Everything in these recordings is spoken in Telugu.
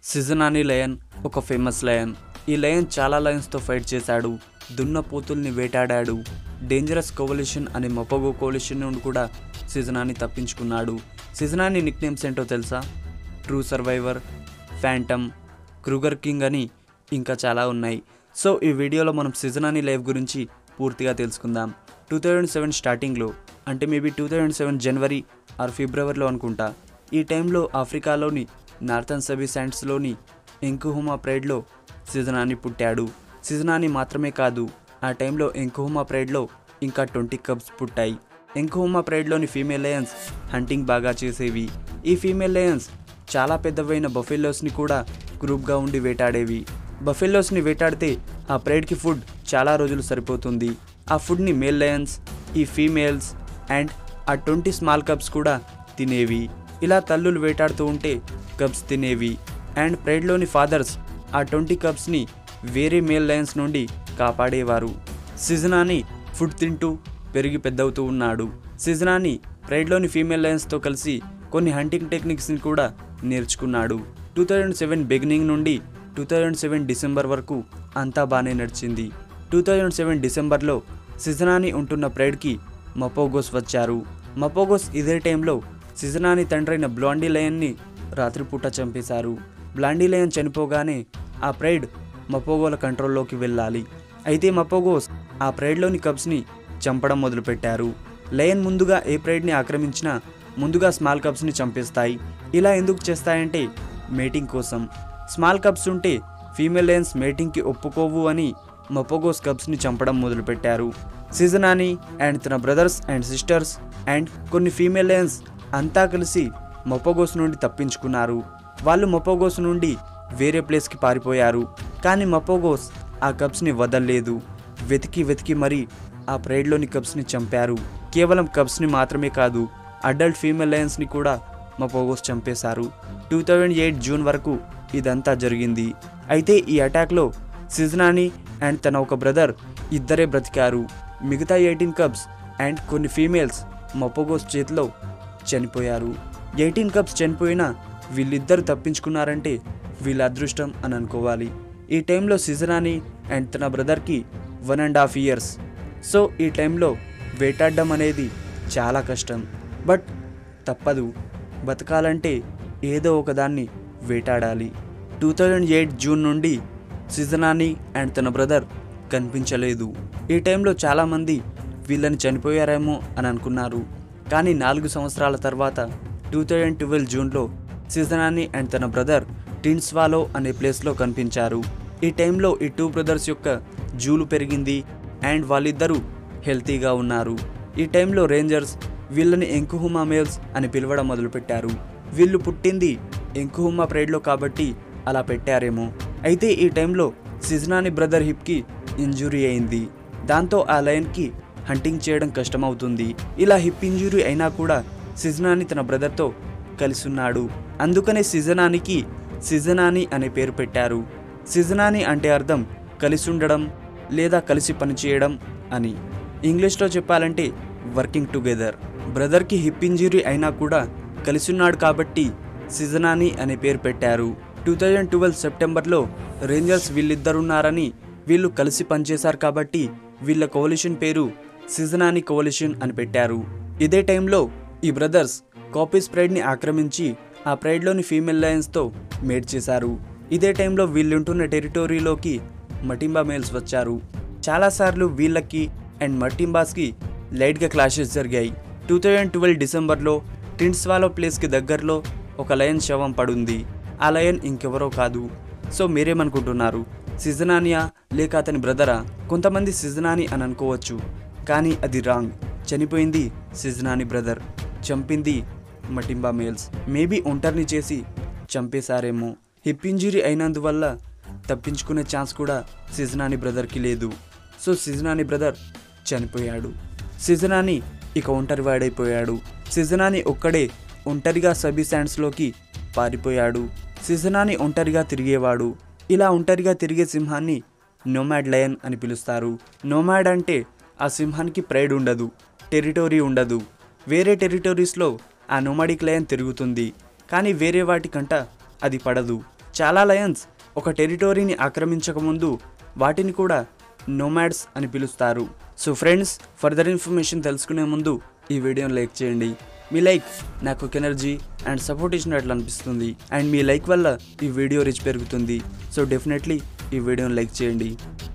సిజనాని లయన్ ఒక ఫేమస్ లయన్ ఈ లయన్ చాలా లయన్స్తో ఫైట్ చేశాడు దున్నపోతుల్ని వేటాడాడు డేంజరస్ కోవలిషన్ అనే మొపగో కోవలిషన్ నుండి కూడా సిజనాని తప్పించుకున్నాడు సిజనాని నిక్ నేమ్స్ ఏంటో తెలుసా true survivor phantom Kruger king అని ఇంకా చాలా ఉన్నాయి సో ఈ వీడియోలో మనం సిజనాని లైఫ్ గురించి పూర్తిగా తెలుసుకుందాం టూ థౌజండ్ సెవెన్ స్టార్టింగ్లో అంటే maybe two thousand seven January or ఫిబ్రవరిలో అనుకుంటా ఈ టైంలో ఆఫ్రికాలోని నార్థన్ సబీ శాండ్స్లోని ఎంకుహుమా ప్రైడ్లో సిజనాని పుట్టాడు సిజనాని మాత్రమే కాదు ఆ టైంలో ఎంకుహుమా ప్రైడ్లో ఇంకా ట్వంటీ కప్స్ పుట్టాయి ఎంకుహుమా ప్రైడ్లోని ఫీమేల్ లయన్స్ హంటింగ్ బాగా చేసేవి ఈ ఫీమేల్ లయన్స్ చాలా పెద్దవైన బఫెల్లోస్ని కూడా గ్రూప్గా ఉండి వేటాడేవి బఫెల్లోస్ని వేటాడితే ఆ ప్రైడ్కి ఫుడ్ చాలా రోజులు సరిపోతుంది ఆ ఫుడ్ని మేల్ లయన్స్ ఈ ఫీమేల్స్ అండ్ ఆ ట్వంటీ స్మాల్ కప్స్ కూడా తినేవి ఇలా తల్లులు వేటాడుతూ ఉంటే కప్స్ తినేవి అండ్ ప్రైడ్లోని ఫాదర్స్ ఆ ట్వంటీ కప్స్ని వేరే మేల్ లయన్స్ నుండి కాపాడేవారు సిజనాని ఫుడ్ తింటూ పెరిగి పెద్దవుతూ ఉన్నాడు సిజనాని ప్రైడ్లోని ఫీమేల్ లయన్స్తో కలిసి కొన్ని హంటింగ్ టెక్నిక్స్ని కూడా నేర్చుకున్నాడు టూ థౌజండ్ సెవెన్ బిగినింగ్ నుండి టూ థౌజండ్ సెవెన్ డిసెంబర్ వరకు అంతా బాగానే నడిచింది టూ థౌజండ్ సెవెన్ డిసెంబర్లో సిజనాని ఉంటున్న ప్రైడ్కి మపోగోస్ వచ్చారు మపోగోస్ ఇదే టైంలో సిజనాని తండ్రైన బ్లాండీ లయన్ని రాత్రిపూట చంపేశారు బ్లాండీ లయన్ చనిపోగానే ఆ ప్రైడ్ మపోగోల కంట్రోల్లోకి వెళ్ళాలి అయితే మపోగోస్ ఆ ప్రైడ్లోని కబ్స్ని చంపడం మొదలుపెట్టారు లయన్ ముందుగా ఏ ప్రైడ్ని ఆక్రమించినా ముందుగా స్మాల్ కబ్స్ని చంపేస్తాయి ఇలా ఎందుకు చేస్తాయంటే మేటింగ్ కోసం స్మాల్ కబ్స్ ఉంటే ఫీమేల్ లయన్స్ మేటింగ్కి ఒప్పుకోవు అని మపోగోస్ కబ్స్ని చంపడం మొదలుపెట్టారు సిజనాని అండ్ తన బ్రదర్స్ అండ్ సిస్టర్స్ అండ్ కొన్ని ఫీమేల్ లయన్స్ అంతా కలిసి మొపోగోస్ నుండి తప్పించుకున్నారు వాళ్ళు మొపోగోస్ నుండి వేరే ప్లేస్కి పారిపోయారు కానీ మొపోగోస్ ఆ కప్స్ని వదల్లేదు వెతికి వెతికి మరీ ఆ ప్రైడ్లోని కప్స్ని చంపారు కేవలం కప్స్ని మాత్రమే కాదు అడల్ట్ ఫీమేల్ లయన్స్ని కూడా మపోగోస్ చంపేశారు టూ థౌజండ్ ఎయిట్ జూన్ వరకు ఇదంతా జరిగింది అయితే ఈ అటాక్లో సిజనాని అండ్ తన ఒక బ్రదర్ ఇద్దరే బ్రతికారు మిగతా ఎయిటీన్ కప్స్ అండ్ కొన్ని ఫీమేల్స్ మపోగోస్ చేతిలో చనిపోయారు ఎయిటీన్ కప్స్ చనిపోయినా వీళ్ళిద్దరు తప్పించుకున్నారంటే వీళ్ళ అదృష్టం అని అనుకోవాలి ఈ టైంలో సిజనాని అండ్ తన బ్రదర్కి one and half years so ఈ టైంలో వేటాడడం అనేది చాలా కష్టం బట్ తప్పదు బతకాలంటే ఏదో ఒకదాన్ని వేటాడాలి టూ థౌజండ్ ఎయిట్ జూన్ నుండి సిజనాని అండ్ తన బ్రదర్ కనిపించలేదు ఈ టైంలో చాలామంది వీళ్ళని చనిపోయారేమో అని అనుకున్నారు కానీ నాలుగు సంవత్సరాల తర్వాత టూ థౌజండ్ ట్వెల్వ్ జూన్లో సిజనాని అండ్ తన బ్రదర్ టిన్స్వాలో అనే ప్లేస్లో కనిపించారు ఈ టైంలో ఈ టూ బ్రదర్స్ యొక్క జూలు పెరిగింది అండ్ వాళ్ళిద్దరూ హెల్తీగా ఉన్నారు ఈ టైంలో రేంజర్స్ వీళ్ళని ఎంకుహుమా మేల్స్ అని పిలవడం మొదలుపెట్టారు వీళ్ళు పుట్టింది ఎంకుహుమా ప్రైడ్లో కాబట్టి అలా పెట్టారేమో అయితే ఈ టైంలో సిజనాని బ్రదర్ హిప్కి ఇంజురీ అయింది దాంతో ఆ లయన్కి హంటింగ్ చేయడం కష్టమవుతుంది ఇలా హిప్ ఇంజురీ అయినా కూడా సిజనాని తన బ్రదర్తో కలిసి ఉన్నాడు అందుకనే సిజనానికి సిజనాని అనే పేరు పెట్టారు సిజనాని అంటే అర్థం కలిసి ఉండడం లేదా కలిసి పనిచేయడం అని ఇంగ్లీష్లో చెప్పాలంటే వర్కింగ్ టుగెదర్ బ్రదర్కి హిప్ ఇంజురీ అయినా కూడా కలిసి ఉన్నాడు కాబట్టి సిజనాని అనే పేరు పెట్టారు టూ థౌజండ్ ట్వెల్వ్ సెప్టెంబర్లో రేంజర్స్ వీళ్ళిద్దరున్నారని వీళ్ళు కలిసి పనిచేశారు కాబట్టి వీళ్ళ కోవలిషన్ పేరు సిజనాని కోవలిషన్ అని పెట్టారు ఇదే టైంలో ఈ బ్రదర్స్ కాపీస్ ప్రైడ్ని ఆక్రమించి ఆ ప్రైడ్లోని ఫీమేల్ లయన్స్తో మేడ్ చేశారు ఇదే టైంలో వీళ్ళుంటున్న టెరిటోరీలోకి మటింబా మేల్స్ వచ్చారు చాలాసార్లు వీళ్ళకి అండ్ మటింబాస్కి లైట్గా క్లాషెస్ జరిగాయి టూ థౌజండ్ ట్వెల్వ్ డిసెంబర్లో టిన్స్వాలో ప్లేస్కి దగ్గరలో ఒక లయన్ శవం పడుంది ఆ లయన్ ఇంకెవరో కాదు సో మీరేమనుకుంటున్నారు సిజనానియా లేక అతని బ్రదరా కొంతమంది సిజనాని అని అనుకోవచ్చు కానీ అది రాంగ్ చనిపోయింది సిజనాని బ్రదర్ చంపింది మటింబా మేల్స్ మేబీ ఒంటరిని చేసి చంపేశారేమో హిప్ ఇంజురీ అయినందువల్ల తప్పించుకునే ఛాన్స్ కూడా సిజనాని బ్రదర్కి లేదు సో సిజనాని బ్రదర్ చనిపోయాడు సిజనాని ఇక ఒంటరి వాడైపోయాడు సిజనాని ఒక్కడే ఒంటరిగా సబీ శాండ్స్లోకి పారిపోయాడు సిజనాని ఒంటరిగా తిరిగేవాడు ఇలా ఒంటరిగా తిరిగే సింహాన్ని నోమాడ్ లయన్ అని పిలుస్తారు నోమాడ్ అంటే ఆ సింహానికి ప్రైడ్ ఉండదు టెరిటోరీ ఉండదు వేరే టెరిటోరీస్లో ఆ నోమాడిక్ లయన్ తిరుగుతుంది కానీ వేరే వాటికంట అది పడదు చాలా లయన్స్ ఒక టెరిటోరీని ఆక్రమించకముందు వాటిని కూడా నోమాడ్స్ అని పిలుస్తారు సో ఫ్రెండ్స్ ఫర్దర్ ఇన్ఫర్మేషన్ తెలుసుకునే ముందు ఈ వీడియోని లైక్ చేయండి మీ లైక్ నాకు ఒక ఎనర్జీ అండ్ సపోర్ట్ ఇచ్చినట్లు అనిపిస్తుంది అండ్ మీ లైక్ వల్ల ఈ వీడియో రీచ్ పెరుగుతుంది సో డెఫినెట్లీ ఈ వీడియోని లైక్ చేయండి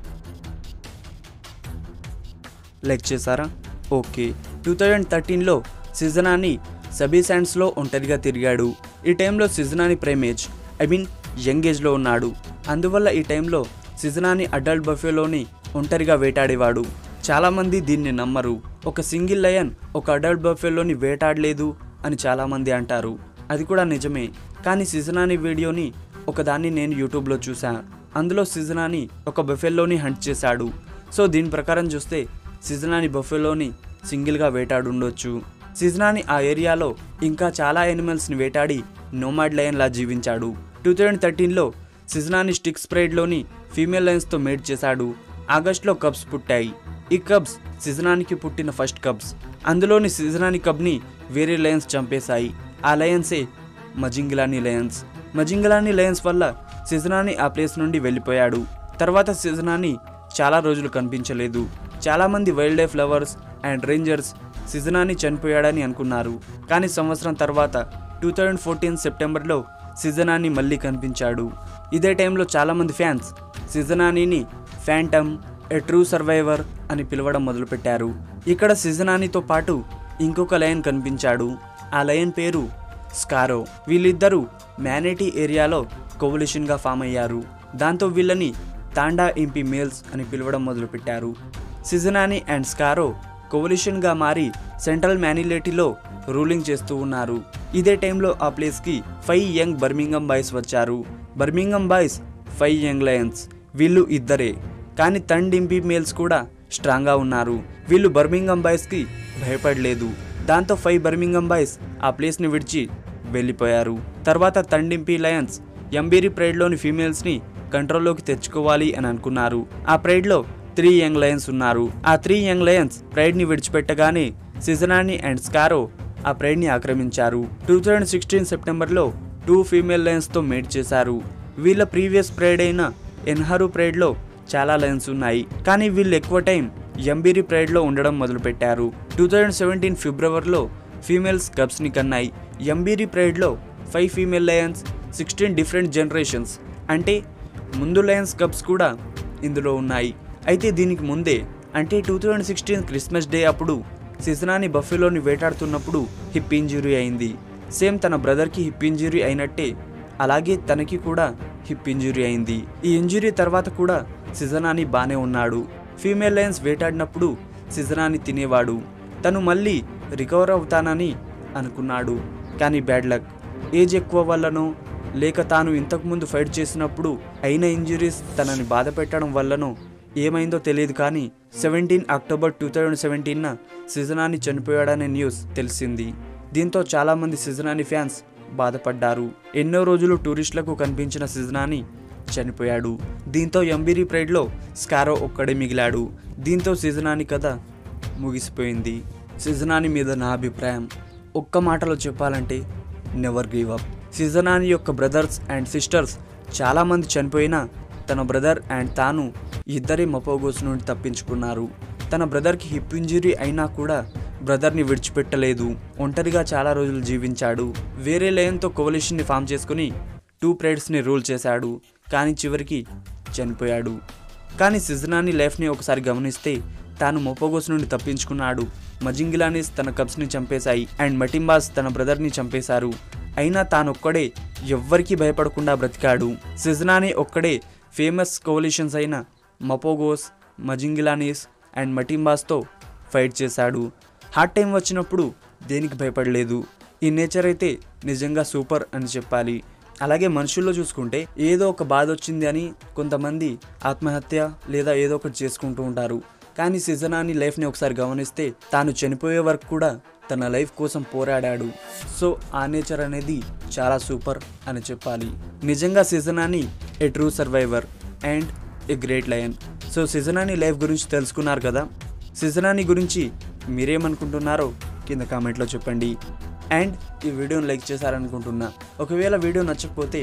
లైక్ చేశారా ఓకే టూ థౌజండ్ థర్టీన్లో సిజనాని సబీ శాండ్స్లో ఒంటరిగా తిరిగాడు ఈ టైంలో Sizanani prime age I mean young ఏజ్లో ఉన్నాడు అందువల్ల ఈ టైంలో సిజనాని అడల్ట్ బఫేలోని ఒంటరిగా వేటాడేవాడు చాలామంది దీన్ని నమ్మరు ఒక సింగిల్ లయన్ ఒక అడల్ట్ బఫేలోని వేటాడలేదు అని చాలామంది అంటారు అది కూడా నిజమే కానీ సిజనాని వీడియోని ఒకదాన్ని నేను యూట్యూబ్లో చూసా అందులో సిజనాని ఒక బఫెల్లోని హంట్ చేశాడు సో దీని ప్రకారం చూస్తే సిజనాని బఫెలోని సింగిల్గా వేటాడుండొచ్చు సిజనాని ఆ ఏరియాలో ఇంకా చాలా యానిమల్స్ని వేటాడి నోమాడ్ లయన్లా జీవించాడు టూ థౌజండ్ థర్టీన్లో సిజనాని స్టిక్ స్ప్రైడ్లోని ఫీమేల్ లయన్స్తో మేడ్ చేశాడు ఆగస్ట్లో కబ్స్ పుట్టాయి ఈ కబ్స్ సిజనానికి పుట్టిన ఫస్ట్ కబ్స్ అందులోని సిజనాని కబ్ని వేరే లయన్స్ చంపేశాయి ఆ లయన్సే మజింగిలాని లయన్స్ మజింగిలాని లయన్స్ వల్ల సిజనాని ఆ ప్లేస్ నుండి వెళ్ళిపోయాడు తర్వాత సిజనాని చాలా రోజులు కనిపించలేదు చాలామంది wildlife lovers and rangers Sizanani చనిపోయాడని అనుకున్నారు కానీ సంవత్సరం తర్వాత టూ థౌజండ్ ఫోర్టీన్ సెప్టెంబర్లో సిజనాని మళ్ళీ కనిపించాడు ఇదే టైంలో చాలామంది ఫ్యాన్స్ సిజనానీని ఫ్యాంటమ్ ఎ ట్రూ సర్వైవర్ అని పిలవడం మొదలుపెట్టారు ఇక్కడ సిజనానితో పాటు ఇంకొక లయన్ కనిపించాడు ఆ లయన్ పేరు స్కారో వీళ్ళిద్దరూ మ్యానేటీ ఏరియాలో కోవలిషన్గా ఫామ్ అయ్యారు దాంతో వీళ్ళని తాండా ఇంపి మేల్స్ అని పిలవడం మొదలుపెట్టారు సిజనాని అండ్ స్కారో కోవలిషన్గా మారి సెంట్రల్ మ్యానిలేటీలో రూలింగ్ చేస్తూ ఉన్నారు ఇదే టైంలో ఆ ప్లేస్కి ఫైవ్ యంగ్ బర్మింగం బాయ్స్ వచ్చారు Birmingham boys five young lions వీళ్ళు ఇద్దరే కానీ తండింపి మేల్స్ కూడా స్ట్రాంగ్గా ఉన్నారు వీళ్ళు బర్మింగం బాయ్స్కి భయపడలేదు దాంతో ఫైవ్ బర్మింగం బాయ్స్ ఆ ప్లేస్ని విడిచి వెళ్ళిపోయారు తర్వాత తండింపి లయన్స్ ఎంబీరి ప్రైడ్లోని ఫీమేల్స్ని కంట్రోల్లోకి తెచ్చుకోవాలి అని అనుకున్నారు ఆ ప్రైడ్లో త్రీ యంగ్ లయన్స్ ఉన్నారు ఆ త్రీ యంగ్ లయన్స్ ప్రైడ్ని విడిచిపెట్టగానే సిజనాని అండ్ స్కారో ఆ ప్రైడ్ని ఆక్రమించారు టూ థౌజండ్ సిక్స్టీన్ సెప్టెంబర్లో టూ ఫీమేల్ లయన్స్తో మేట్ చేశారు వీళ్ళ ప్రీవియస్ ప్రైడ్ అయిన ఎన్హారు ప్రైడ్లో చాలా లయన్స్ ఉన్నాయి కానీ వీళ్ళు ఎక్కువ టైం ఎంబీరి ప్రైడ్లో ఉండడం మొదలుపెట్టారు టూ థౌజండ్ సెవెంటీన్ ఫిబ్రవరిలో ఫీమేల్స్ కబ్స్ని కన్నాయి ఎంబీరి ప్రైడ్లో five female lions sixteen different generations అంటే ముందు లయన్స్ కబ్స్ కూడా ఇందులో ఉన్నాయి అయితే దీనికి ముందే అంటే two thousand sixteen Christmas day అప్పుడు సిజనాని బఫెలోని వేటాడుతున్నప్పుడు హిప్ ఇంజురీ అయింది సేమ్ తన బ్రదర్కి హిప్ ఇంజురీ అయినట్టే అలాగే తనకి కూడా హిప్ ఇంజురీ అయింది ఈ ఇంజురీ తర్వాత కూడా సిజనాని బానే ఉన్నాడు ఫీమేల్ లయన్స్ వేటాడినప్పుడు సిజనాని తినేవాడు తను మళ్ళీ రికవర్ అవుతానని అనుకున్నాడు కానీ బ్యాడ్ లక్ ఏజ్ ఎక్కువ వల్లనో లేక తాను ఇంతకుముందు ఫైట్ చేసినప్పుడు అయిన ఇంజురీస్ తనని బాధ పెట్టడం వల్లనో ఏమైందో తెలియదు కానీ సెవెంటీన్ అక్టోబర్ టూ థౌజండ్ సెవెంటీన్న సిజనాని చనిపోయాడనే న్యూస్ తెలిసింది దీంతో చాలామంది సిజనాని ఫ్యాన్స్ బాధపడ్డారు ఎన్నో రోజులు టూరిస్టులకు కనిపించిన సిజనాని చనిపోయాడు దీంతో ఎంబీరీ ప్రైడ్లో స్కారో ఒక్కడే మిగిలాడు దీంతో సిజనాని కథ ముగిసిపోయింది సిజనాని మీద నా అభిప్రాయం ఒక్క మాటలో చెప్పాలంటే నెవర్ గివ్ అప్ సిజనాని యొక్క బ్రదర్స్ అండ్ సిస్టర్స్ చాలామంది చనిపోయినా తన బ్రదర్ అండ్ తాను ఇద్దరి మపోగోస్ నుండి తప్పించుకున్నారు తన బ్రదర్కి హిప్ ఇంజురీ అయినా కూడా బ్రదర్ని విడిచిపెట్టలేదు ఒంటరిగా చాలా రోజులు జీవించాడు వేరే లయన్తో కోవలిషన్ని ఫామ్ చేసుకుని టూ ప్రైడ్స్ని రూల్ చేశాడు కానీ చివరికి చనిపోయాడు కానీ సిజనాని లైఫ్ని ఒకసారి గమనిస్తే తాను మొపోగోస్ నుండి తప్పించుకున్నాడు మజింగిలానిస్ తన కబ్స్ని చంపేశాయి అండ్ మటింబాస్ తన బ్రదర్ని చంపేశారు అయినా తానొక్కడే ఎవ్వరికీ భయపడకుండా బ్రతికాడు సిజనాని ఒక్కడే ఫేమస్ కోలిషన్స్ అయిన మపోగోస్ మజింగిలానిస్ అండ్ మటింబాస్తో ఫైట్ చేశాడు హార్డ్ టైం వచ్చినప్పుడు దేనికి భయపడలేదు ఈ నేచర్ అయితే నిజంగా సూపర్ అని చెప్పాలి అలాగే మనుషుల్లో చూసుకుంటే ఏదో ఒక బాధ వచ్చింది అని కొంతమంది ఆత్మహత్య లేదా ఏదో ఒకటి చేసుకుంటూ ఉంటారు కానీ సిజనాని లైఫ్ని ఒకసారి గమనిస్తే తాను చనిపోయే వరకు కూడా తన లైఫ్ కోసం పోరాడాడు సో ఆ నేచర్ అనేది చాలా సూపర్ అని చెప్పాలి నిజంగా Sizanani a true survivor and a great lion so Sizanani life గురించి తెలుసుకున్నారు కదా సిజనాని గురించి మీరేమనుకుంటున్నారో కింద కామెంట్లో చెప్పండి అండ్ ఈ వీడియోని లైక్ చేశారనుకుంటున్నా ఒకవేళ వీడియో నచ్చకపోతే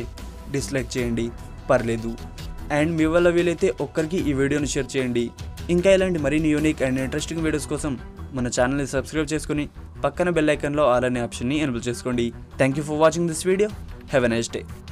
డిస్లైక్ చేయండి పర్లేదు అండ్ మీ వల్ల వీలైతే ఒక్కరికి ఈ వీడియోని షేర్ చేయండి ఇంకా ఇలాంటి మరిన్ని యూనిక్ అండ్ ఇంట్రెస్టింగ్ వీడియోస్ కోసం మన ఛానల్ని సబ్స్క్రైబ్ చేసుకుని పక్కన బెల్ ఐకన్లో ఆల్ అనే ఆప్షన్ని ఎనబుల్ చేసుకోండి thank you for watching this video have a nice day